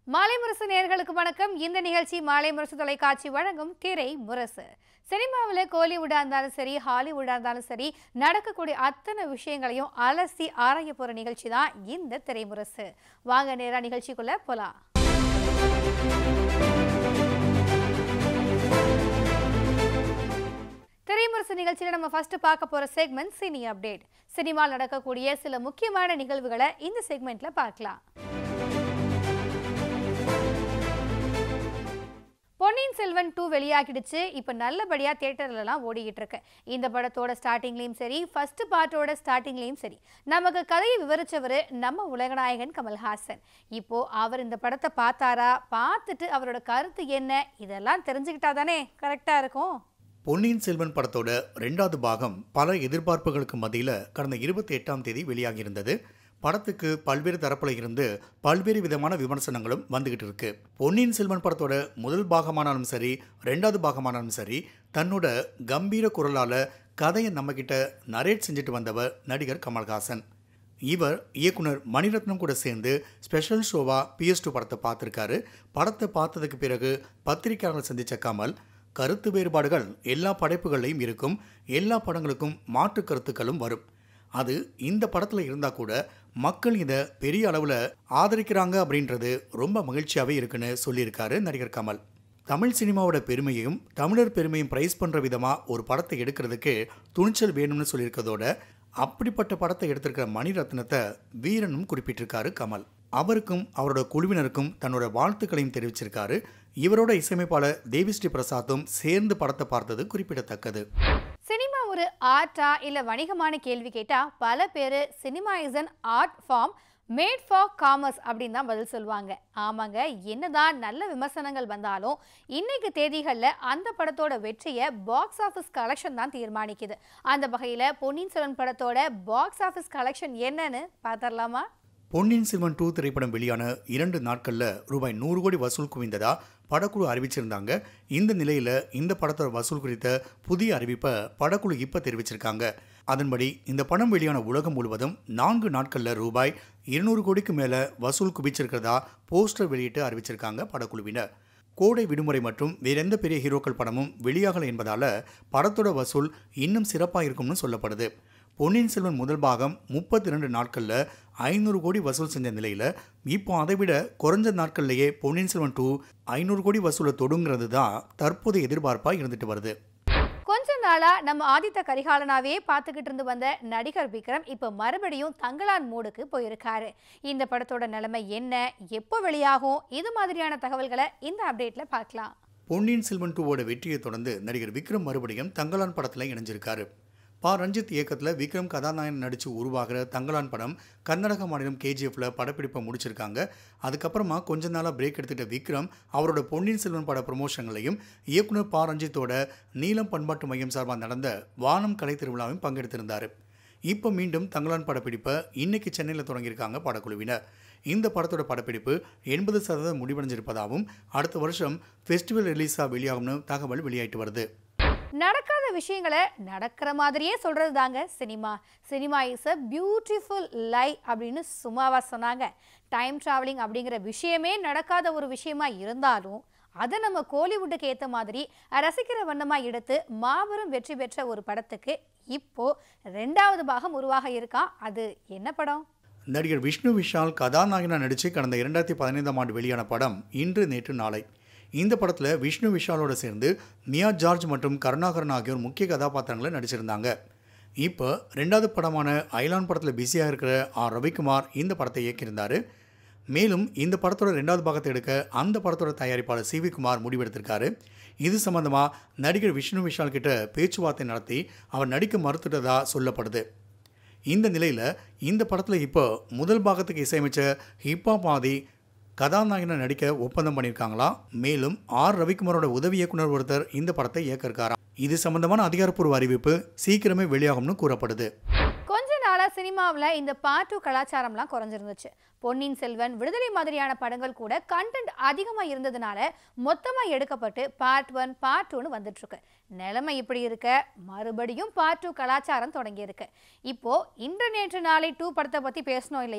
மாலை முரசு நேயர்களுக்கு வணக்கம் இந்த நிகழ்ச்சி மாலை முரசு தொலைக்காட்சி வழங்கும் திரை முரசு சினிமாவில் கோலிவுட்டாக இருந்தாலும் சரி ஹாலிவுட்டாக இருந்தாலும் சரி நடக்கக்கூடிய அத்தனை விஷயங்களையும் அலசி ஆராய போகிற நிகழ்ச்சி தான் இந்த திரைமுரசு வாங்க நேரா நிகழ்ச்சிக்குள்ள போலாம் திரைமுரசு நிகழ்ச்சியில் நம்ம ஃபர்ஸ்ட் பார்க்க போற செக்மெண்ட் சினி அப்டேட் சினிமாவில் நடக்கக்கூடிய சில முக்கியமான நிகழ்வுகளை இந்த செக்மெண்ட்ல பார்க்கலாம் பொன்னியின் செல்வன் டூ வெளியாகிடுச்சு இப்போ நல்லபடியாக தேட்டர்லலாம் ஓடிக்கிட்டு இருக்கு இந்த படத்தோட ஸ்டார்டிங்லேயும் சரி ஃபர்ஸ்ட் பார்ட்டோட ஸ்டார்டிங்லேயும் சரி நமக்கு கதையை விவரிச்சவர் நம்ம உலகநாயகன் கமல்ஹாசன் இப்போ அவர் இந்த படத்தை பார்த்தாரா பார்த்துட்டு அவரோட கருத்து என்ன இதெல்லாம் தெரிஞ்சுக்கிட்டா தானே கரெக்டாக இருக்கும் பொன்னியின் செல்வன் படத்தோட ரெண்டாவது பாகம் பல எதிர்பார்ப்புகளுக்கு மத்தியில் கடந்த இருபத்தி எட்டாம் தேதி வெளியாகியிருந்தது படத்துக்கு பல்வேறு தரப்புல இருந்து பல்வேறு விதமான விமர்சனங்களும் வந்துகிட்டு இருக்கு பொன்னியின் செல்வன் படத்தோட முதல் பாகமானாலும் சரி ரெண்டாவது பாகமானாலும் சரி தன்னோட கம்பீர குரலால கதையை நம்மக்கிட்ட நரேட் செஞ்சுட்டு வந்தவர் நடிகர் கமல்ஹாசன் இவர் இயக்குனர் மணிரத்னம் கூட சேர்ந்து ஸ்பெஷல் ஷோவா பிஎஸ் டூ படத்தை பார்த்துருக்காரு படத்தை பார்த்ததுக்கு பிறகு பத்திரிகையாளர்கள் சந்திச்ச கமல் கருத்து வேறுபாடுகள் எல்லா படைப்புகள்லையும் இருக்கும் எல்லா படங்களுக்கும் மாற்று கருத்துக்களும் வரும் அது இந்த படத்தில் இருந்தால் கூட மக்கள் இதை பெரிய அளவில் ஆதரிக்கிறாங்க அப்படின்றது ரொம்ப மகிழ்ச்சியாகவே இருக்குன்னு சொல்லியிருக்காரு நடிகர் கமல் தமிழ் சினிமாவோட பெருமையையும் தமிழர் பெருமையும் ப்ரைஸ் பண்ணுற விதமாக ஒரு படத்தை எடுக்கிறதுக்கு துணிச்சல் வேணும்னு சொல்லியிருக்கதோட அப்படிப்பட்ட படத்தை எடுத்திருக்கிற மணிரத்னத்தை வீரனும் குறிப்பிட்டிருக்காரு கமல் அவருக்கும் அவரோட குழுவினருக்கும் தன்னோட வாழ்த்துக்களையும் தெரிவிச்சிருக்காரு இவரோட இசையமைப்பாளர் தேவிஸ்ரீ பிரசாத்தும் சேர்ந்து படத்தை பார்த்தது குறிப்பிடத்தக்கது சினிமா ஒரு ஆர்ட்டா இல்லை வணிகமான கேள்வி கேட்டால் பல பேர் cinema is an art form made for commerce அப்படின்னு தான் பதில் சொல்லுவாங்க ஆமாங்க என்னதான் நல்ல விமர்சனங்கள் வந்தாலும் இன்னைக்கு தேதிகளில் அந்த படத்தோட வெற்றியை பாக்ஸ் ஆஃபீஸ் கலெக்ஷன் தான் தீர்மானிக்குது அந்த வகையில் பொன்னியின் செல்வன் படத்தோட பாக்ஸ் ஆஃபீஸ் கலெக்ஷன் என்னன்னு பார்த்துடலாமா பொன்னியின் செல்வன் டூ திரைப்படம் வெளியான இரண்டு நாட்களில் ரூபாய் நூறு கோடி வசூல் குவிந்ததா படக்குழு அறிவிச்சிருந்தாங்க இந்த நிலையில் இந்த படத்தோட வசூல் குறித்த புதிய அறிவிப்பை படக்குழு இப்போ தெரிவிச்சிருக்காங்க அதன்படி இந்த படம் வெளியான உலகம் முழுவதும் நான்கு நாட்களில் ரூபாய் இருநூறு கோடிக்கு மேலே வசூல் குவிச்சிருக்கிறதா போஸ்டர் வெளியிட்டு அறிவிச்சிருக்காங்க படக்குழுவினர் கோடை விடுமுறை மற்றும் வேறெந்த பெரிய ஹீரோக்கள் படமும் வெளியாகலை என்பதால் படத்தோட வசூல் இன்னும் சிறப்பாக இருக்கும்னு சொல்லப்படுது பொன்னியின் செல்வன் முதல் பாகம் முப்பத்தி ரெண்டு நாட்களில் ஐநூறு கோடி வசூல் செஞ்ச நிலையில் இப்போ அதை விட குறைஞ்ச நாட்கள்லேயே பொன்னியின் செல்வன் டூ ஐநூறு கோடி வசூலை தொடுங்கிறது தான் தற்போதைய எதிர்பார்ப்பாக இருந்துட்டு வருது கொஞ்ச நாளா நம்ம ஆதித்த கரிகாலனாவே பார்த்துக்கிட்டு இருந்து வந்த நடிகர் விக்ரம் இப்போ மறுபடியும் தங்கலான் மூடுக்கு போயிருக்காரு இந்த படத்தோட நிலைமை என்ன எப்போ வெளியாகும் இது மாதிரியான தகவல்களை இந்த அப்டேட்ல பார்க்கலாம் பொன்னியின் செல்வன் டூவோட வெற்றியை தொடர்ந்து நடிகர் விக்ரம் மறுபடியும் தங்கலான் படத்தில் இணைஞ்சிருக்காரு பா ரஞ்சித் இயக்கத்தில் விக்ரம் கதாநாயகன் நடித்து உருவாகிற தங்கலான் படம் கர்நாடக மாநிலம் கேஜிஎஃப்ல படப்பிடிப்பை முடிச்சிருக்காங்க அதுக்கப்புறமா கொஞ்ச நாளாக பிரேக் எடுத்துட்ட விக்ரம் அவரோட பொன்னியின் செல்வன் பட ப்ரமோஷன்களையும் இயக்குனர் பா ரஞ்சித்தோட நீலம் பண்பாட்டு மையம் சார்பாக நடந்த வானம் கலை திருவிழாவையும் பங்கெடுத்திருந்தார் இப்போ மீண்டும் தங்கலான் படப்பிடிப்பை இன்னைக்கு சென்னையில் தொடங்கியிருக்காங்க படக்குழுவினர் இந்த படத்தோட படப்பிடிப்பு எண்பது சதவீதம் முடிவடைஞ்சிருப்பதாகவும் அடுத்த வருஷம் ஃபெஸ்டிவல் ரிலீஸாக வெளியாகும்னு தகவல் வெளியாயிட்டு வருது நடக்காத விஷயங்களை நடக்கிற மாதிரியே சொல்றது தாங்க cinema cinema is a beautiful lie அப்படின்னு சும்மாவா சொன்னாங்க டைம் டிராவலிங் அப்படிங்கிற விஷயமே நடக்காத ஒரு விஷயமா இருந்தாலும் அதை நம்ம கோலிவுட்டுக்கு ஏற்ற மாதிரி ரசிக்கிற வண்ணமாக எடுத்து மாபெரும் வெற்றி பெற்ற ஒரு படத்துக்கு இப்போ ரெண்டாவது பாகம் உருவாக இருக்கான் அது என்ன படம் நடிகர் விஷ்ணு விஷால் கதாநாயகனாக நடித்து கடந்த இரண்டாயிரத்தி பதினைந்தாம் ஆண்டு வெளியான படம் இன்று நேற்று நாளை இந்த படத்தில் விஷ்ணு விஷாலோட சேர்ந்து மியா ஜார்ஜ் மற்றும் கருணாகரன் ஆகியோர் முக்கிய கதாபாத்திரங்களை நடிச்சிருந்தாங்க இப்போ ரெண்டாவது படமான ஐலான் படத்தில் பிஸியாக இருக்கிற ஆர் ரவிக்குமார் இந்த படத்தை இயக்கியிருந்தார் மேலும் இந்த படத்தோட ரெண்டாவது பாகத்தை எடுக்க அந்த படத்தோட தயாரிப்பாளர் சி வி குமார் முடிவெடுத்திருக்காரு இது சம்பந்தமாக நடிகர் விஷ்ணு விஷால் கிட்ட பேச்சுவார்த்தை நடத்தி அவர் நடிக்க மறுத்துட்டதா சொல்லப்படுது இந்த நிலையில் இந்த படத்தில் இப்போ முதல் பாகத்துக்கு இசையமைச்ச ஹிப்ஹாப் ஆதி கதாநாயகனை நடிக்க ஒப்பந்தம் பண்ணியிருக்காங்களாம் மேலும் ஆர் ரவிக்குமாரோட உதவி இயக்குனர் ஒருத்தர் இந்த படத்தை இயக்க இருக்காராம் இது சம்பந்தமான அதிகாரப்பூர்வ அறிவிப்பு சீக்கிரமே வெளியாகும்னு கூறப்படுது கொஞ்ச நாளா சினிமாவில் இந்த பாட்டு கலாச்சாரம்லாம் குறைஞ்சிருந்துச்சு பொன்னியின் செல்வன் விடுதலை மாதிரியான படங்கள் கூட கண்டென்ட் அதிகமாக இருந்ததுனால மொத்தமாக எடுக்கப்பட்டு பார்ட் ஒன் பார்ட் டூன்னு வந்துட்டு இருக்கு நிலைமை இப்படி இருக்க மறுபடியும் பார்ட் டூ கலாச்சாரம் தொடங்கி இருக்கு இப்போ இன்று நேற்று நாளை டூ படத்தை பற்றி பேசணும் இல்லையா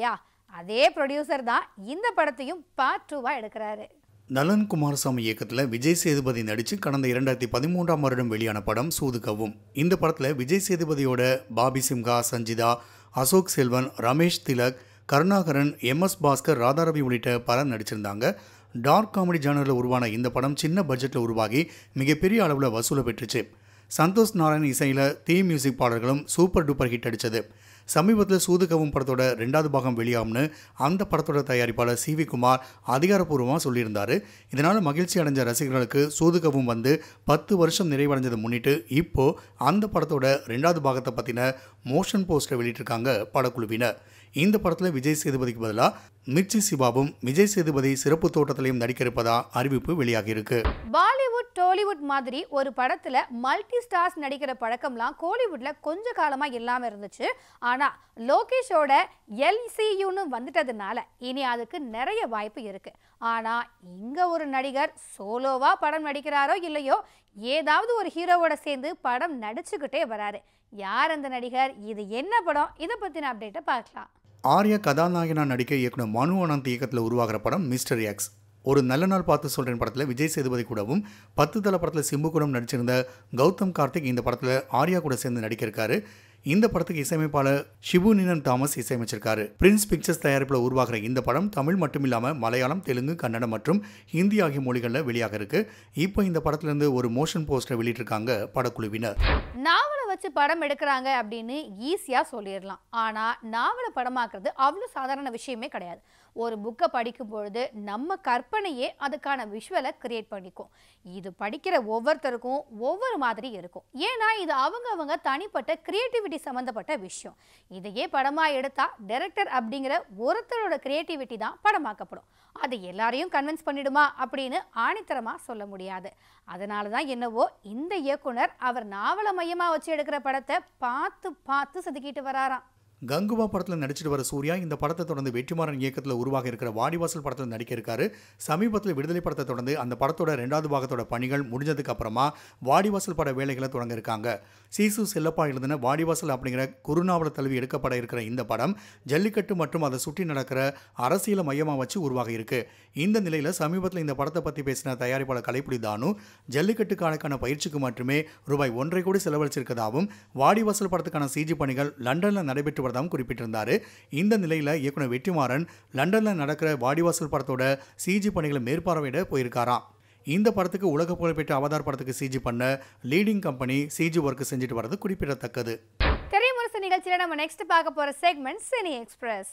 அதே ப்ரொடியூசர் தான் இந்த படத்தையும் பார்ட் டூவாக எடுக்கிறாரு நலன் குமாரசாமி இயக்கத்தில் விஜய் சேதுபதி நடித்து கடந்த இரண்டாயிரத்தி பதிமூன்றாம் வருடம் வெளியான படம் சூதுகவும் இந்த படத்தில் விஜய் சேதுபதியோட பாபி சிம்ஹா சஞ்சிதா அசோக் செல்வன் ரமேஷ் திலக் கருணாகரன் எம் எஸ் பாஸ்கர் ராதாரவி உள்ளிட்ட பலர் நடிச்சிருந்தாங்க டார்க் காமெடி ஜானரில் உருவான இந்த படம் சின்ன பட்ஜெட்டில் உருவாகி மிகப்பெரிய அளவில் வசூலை பெற்றுச்சு சந்தோஷ் நாராயண் இசையில் தீ மியூசிக் பாடல்களும் சூப்பர் டூப்பர் ஹிட் அடித்தது சமீபத்தில் சூதுகவும் படத்தோட ரெண்டாவது பாகம் வெளியாகும்னு அந்த படத்தோட தயாரிப்பாளர் சி வி குமார் அதிகாரப்பூர்வமாக சொல்லியிருந்தாரு இதனால் மகிழ்ச்சி அடைஞ்ச ரசிகர்களுக்கு சூதுகவும் வந்து பத்து வருஷம் நிறைவடைஞ்சதை முன்னிட்டு இப்போ அந்த படத்தோட ரெண்டாவது பாகத்தை பற்றின மோஷன் போஸ்டரை வெளியிட்டிருக்காங்க படக்குழுவினர் இந்த படத்தில் விஜய் சேதுபதிக்கு பதிலாக மிர்ச்சி சிவாவும் விஜய் சேதுபதி சிறப்பு தோட்டத்திலையும் நடிக்க இருப்பதா அறிவிப்பு வெளியாகியிருக்கு பாலிவுட் டோலிவுட் மாதிரி ஒரு படத்துல மல்டி ஸ்டார்ஸ் நடிக்கிற பழக்கம்லாம் கோலிவுட்ல கொஞ்ச காலமா இல்லாம இருந்துச்சு ஆனா லோகேஷோட எல்சியூன்னு வந்துட்டதுனால இனி அதுக்கு நிறைய வாய்ப்பு இருக்கு ஆனா இங்க ஒரு நடிகர் சோலோவா படம் நடிக்கிறாரோ இல்லையோ ஏதாவது ஒரு ஹீரோவோட சேர்ந்து படம் நடிச்சுக்கிட்டே வராரு யார் அந்த நடிகர் இது என்ன படம் இதை பத்தின அப்டேட்டை பார்க்கலாம் ஆர்யா கதாநாயகனா நடிக்க இயக்குனர் மனு அனந்த் இயக்கத்தில் உருவாகிற படம் மிஸ்டர் எக்ஸ் ஒரு நல்ல நாள் பார்த்து சொல்கிறேன் படத்தில் விஜய் சேதுபதி கூடவும் பத்து தலை படத்தில் சிம்பு கூடம் நடிச்சிருந்த கௌதம் கார்த்திக் இந்த படத்தில் ஆர்யா கூட சேர்ந்து நடிக்க இருக்காரு இந்த படத்துக்கு இசையமைப்பாளர் ஷிபு நினன் தாமஸ் இசையமைச்சிருக்காரு பிரின்ஸ் பிக்சர்ஸ் தயாரிப்பில் உருவாகிற இந்த படம் தமிழ் மட்டும் இல்லாமல் மலையாளம் தெலுங்கு கன்னடம் மற்றும் ஹிந்தி ஆகிய மொழிகளில் வெளியாக இருக்கு இப்போ இந்த படத்துலேருந்து ஒரு மோஷன் போஸ்டரை வெளியிட்டிருக்காங்க படக்குழுவினர் நாவலை வச்சு படம் எடுக்கிறாங்க அப்படின்னு ஈஸியாக சொல்லிடலாம் ஆனால் நாவலை படமாக்குறது அவ்வளோ சாதாரண விஷயமே கிடையாது ஒரு புக்கை படிக்கும் பொழுது நம்ம கற்பனையே அதுக்கான விஷுவலை கிரியேட் பண்ணிக்கும் இது படிக்கிற ஒவ்வொருத்தருக்கும் ஒவ்வொரு மாதிரி இருக்கும் ஏன்னா இது அவங்க அவங்க தனிப்பட்ட கிரியேட்டிவிட்டி சம்மந்தப்பட்ட விஷயம் இதையே படமாக எடுத்தா டைரக்டர் அப்படிங்கிற ஒருத்தரோட கிரியேட்டிவிட்டி தான் படமாக்கப்படும் அது எல்லாரையும் கன்வின்ஸ் பண்ணிடுமா அப்படின்னு ஆணித்தரமாக சொல்ல முடியாது அதனால தான் என்னவோ இந்த இயக்குனர் அவர் நாவலை மையமாக வச்சு எடுக்கிற படத்தை பார்த்து பார்த்து செதுக்கிட்டு வராராம் கங்குவா படத்தில் நடிச்சிட்டு வர சூர்யா இந்த படத்தை தொடர்ந்து வெற்றிமாறன் இயக்கத்தில் உருவாக இருக்கிற வாடிவாசல் படத்தில் நடிக்க இருக்காரு சமீபத்தில் விடுதலை படத்தை தொடர்ந்து அந்த படத்தோட ரெண்டாவது பாகத்தோட பணிகள் முடிஞ்சதுக்கு அப்புறமா வாடிவாசல் பட வேலைகளை தொடங்க இருக்காங்க சீசு செல்லப்பா எழுதின வாடிவாசல் அப்படிங்கிற குறுநாவல தழுவி எடுக்கப்பட இருக்கிற இந்த படம் ஜல்லிக்கட்டு மற்றும் அதை சுற்றி நடக்கிற அரசியலை மையமாக வச்சு உருவாகி இருக்கு இந்த நிலையில் சமீபத்தில் இந்த படத்தை பற்றி பேசின தயாரிப்பாளர் கலைப்புலி தானு ஜல்லிக்கட்டுக்கான பயிற்சிக்கு மட்டுமே ரூபாய் ஒன்றரை கோடி செலவழிச்சிருக்கதாகவும் வாடிவாசல் படத்துக்கான சிஜி பணிகள் லண்டனில் நடைபெற்று வருவதாகவும் குறிப்பிட்டிருந்தார் இந்த நிலையில் இயக்குனர் வெற்றிமாறன் லண்டனில் நடக்கிற வாடிவாசல் படத்தோட சிஜி பணிகளை மேற்பார்வையிட போயிருக்காராம் இந்த படத்துக்கு உலக புகழ்பெற்ற அவதார் படத்துக்கு சிஜி பண்ண லீடிங் கம்பெனி சிஜி ஒர்க் செஞ்சுட்டு வர்றது குறிப்பிடத்தக்கது திரைமுரசு நிகழ்ச்சியில் நம்ம நெக்ஸ்ட் பார்க்க போகிற segment cine express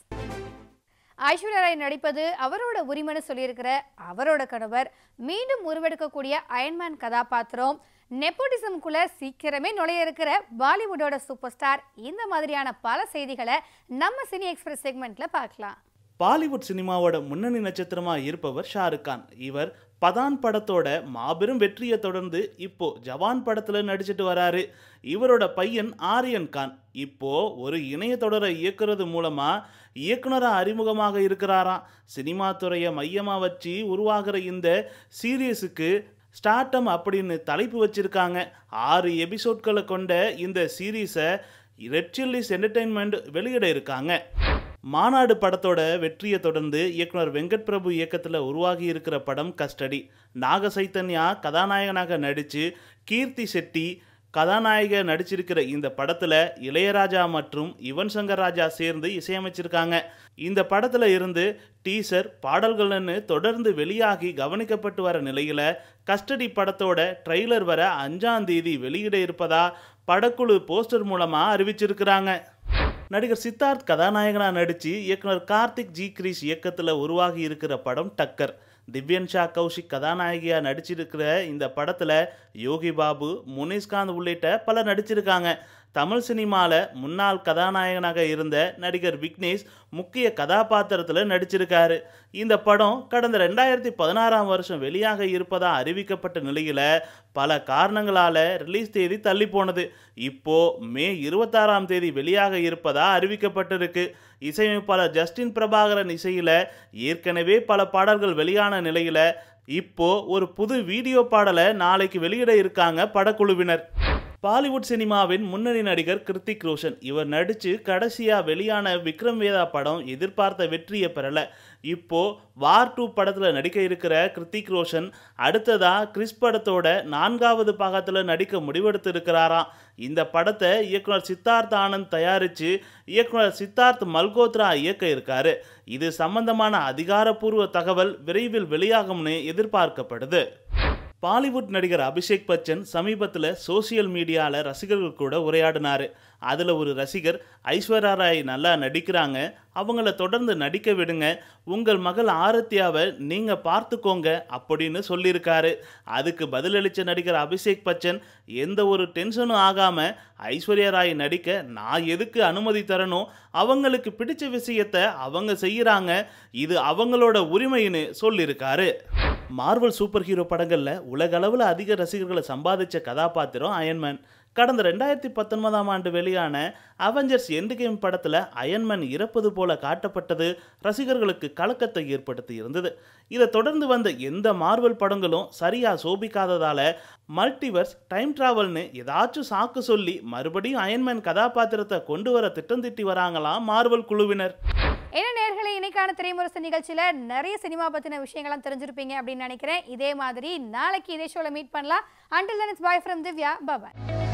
Aishwarya Rai நடிப்பது அவரோட உரிமைன்னு சொல்லியிருக்கிற அவரோட கணவர் மீண்டும் உருவெடுக்கக்கூடிய அயன்மேன் கதாபாத்திரம் நெப்போட்டிசம்குள்ள சீக்கிரமே நுழைய இருக்கிற பாலிவுட்டோட சூப்பர் ஸ்டார் இந்த மாதிரியான பல செய்திகளை நம்ம சினி எக்ஸ்பிரஸ் செக்மெண்ட்ல பார்க்கலாம் பாலிவுட் சினிமாவோட முன்னணி நட்சத்திரமா இருப்பவர் ஷாருக் கான் இவர் பதான் படத்தோட மாபெரும் வெற்றியை தொடர்ந்து இப்போ ஜவான் படத்துல நடிச்சிட்டு வராரு இவரோட பையன் ஆரியன் கான் இப்போ ஒரு இணைய தொடரை இயக்குறது மூலமா இயக்குனரா அறிமுகமாக இருக்கிறாராம் சினிமா துறையை மையமா வச்சு உருவாகிற இந்த சீரியஸுக்கு ஸ்டார்டம் அப்படின்னு தலைப்பு வச்சிருக்காங்க ஆறு எபிசோட்களை கொண்ட இந்த சீரீஸை ரெட் சில்லிஸ் என்டர்டெயின்மெண்ட் வெளியிட இருக்காங்க மாநாடு படத்தோட வெற்றியை தொடர்ந்து இயக்குனர் வெங்கட் பிரபு இயக்கத்தில் உருவாகி இருக்கிற படம் கஸ்டடி நாக சைத்தன்யா கதாநாயகனாக நடித்து கீர்த்தி செட்டி கதாநாயக நடிச்சிருக்கிற இந்த படத்தில் இளையராஜா மற்றும் யுவன் சங்கர் ராஜா சேர்ந்து இசையமைச்சிருக்காங்க இந்த படத்தில் இருந்து டீசர் பாடல்கள்னு தொடர்ந்து வெளியாகி கவனிக்கப்பட்டு வர நிலையில் கஸ்டடி படத்தோட ட்ரெய்லர் வர அஞ்சாம் தேதி வெளியிட இருப்பதா படக்குழு போஸ்டர் மூலமாக அறிவிச்சிருக்கிறாங்க நடிகர் சித்தார்த் கதாநாயகனாக நடித்து இயக்குனர் கார்த்திக் ஜி கிரீஷ் இயக்கத்தில் உருவாகி இருக்கிற படம் டக்கர் திவ்யன் ஷா கௌஷிக் கதாநாயகியாக நடிச்சிருக்கிற இந்த படத்தில் யோகி பாபு முனிஷ்காந்த் உள்ளிட்ட பலர் நடிச்சிருக்காங்க தமிழ் சினிமாவில் முன்னாள் கதாநாயகனாக இருந்த நடிகர் விக்னேஷ் முக்கிய கதாபாத்திரத்தில் நடிச்சிருக்காரு இந்த படம் கடந்த ரெண்டாயிரத்தி பதினாறாம் வருஷம் வெளியாக இருப்பதா அறிவிக்கப்பட்ட நிலையில் பல காரணங்களால் ரிலீஸ் தேதி தள்ளி போனது இப்போ மே இருபத்தாறாம் தேதி வெளியாக இருப்பதா அறிவிக்கப்பட்டிருக்கு இசையமைப்பாளர் ஜஸ்டின் பிரபாகரன் இசையில் ஏற்கனவே பல பாடல்கள் வெளியான நிலையில் இப்போ ஒரு புது வீடியோ பாடலை நாளைக்கு வெளியிட இருக்காங்க படக்குழுவினர் பாலிவுட் சினிமாவின் முன்னணி நடிகர் கிருத்திக் ரோஷன் இவர் நடிச்சு கடைசியா வெளியான விக்ரம் வேதா படம் எதிர்பார்த்த வெற்றியை பெறல இப்போ வார் டூ படத்துல நடிக்க இருக்கிற கிருத்திக் ரோஷன் அடுத்ததா கிறிஸ் படத்தோட நான்காவது பாகத்துல நடிக்க முடிவெடுத்து இருக்கிறாராம் இந்த படத்தை இயக்குனர் சித்தார்த் ஆனந்த் தயாரிச்சு இயக்குனர் சித்தார்த் மல்கோத்ரா இயக்க இருக்காரு இது சம்பந்தமான அதிகாரப்பூர்வ தகவல் விரைவில் வெளியாகும்னு எதிர்பார்க்கப்படுது பாலிவுட் நடிகர் அபிஷேக் பச்சன் சமீபத்தில் சோசியல் மீடியாவில் ரசிகர்கள் கூட உரையாடினார் அதில் ஒரு ரசிகர் ஐஸ்வர்யா ராய் நல்லா நடிக்கிறாங்க அவங்கள தொடர்ந்து நடிக்க விடுங்க உங்கள் மகள் ஆரத்யாவை நீங்கள் பார்த்துக்கோங்க அப்படின்னு சொல்லியிருக்காரு அதுக்கு பதிலளித்த நடிகர் அபிஷேக் பச்சன் எந்த ஒரு டென்ஷனும் ஆகாமல் ஐஸ்வர்யா ராய் நடிக்க நான் எதுக்கு அனுமதி தரணும் அவங்களுக்கு பிடிச்ச விஷயத்த அவங்க செய்கிறாங்க இது அவங்களோட உரிமைன்னு சொல்லியிருக்காரு மார்வல் சூப்பர் ஹீரோ படங்களில் உலகளவில் அதிக ரசிகர்களை சம்பாதிச்ச கதாபாத்திரம் அயன்மேன் கடந்த ரெண்டாயிரத்தி பத்தொன்பதாம் ஆண்டு வெளியான அவெஞ்சர்ஸ் எண்டு கேம் படத்தில் அயன்மேன் இறப்பது போல காட்டப்பட்டது ரசிகர்களுக்கு கலக்கத்தை ஏற்படுத்தி இருந்தது இதை தொடர்ந்து வந்த எந்த மார்வல் படங்களும் சரியா சோபிக்காததால மல்டிவர்ஸ் டைம் டிராவல்னு ஏதாச்சும் சாக்கு சொல்லி மறுபடியும் அயன்மேன் கதாபாத்திரத்தை கொண்டு வர திட்டம் திட்டி வராங்களாம் மார்வல் குழுவினர் என்ன நேர்களை இன்னைக்கான திரைமுரசு நிகழ்ச்சியில நிறைய சினிமா பத்தின விஷயங்கள்லாம் தெரிஞ்சிருப்பீங்க அப்படின்னு நினைக்கிறேன் இதே மாதிரி நாளைக்கு இதே ஷோல மீட் பண்ணலாம் until then it's bye from Divya bye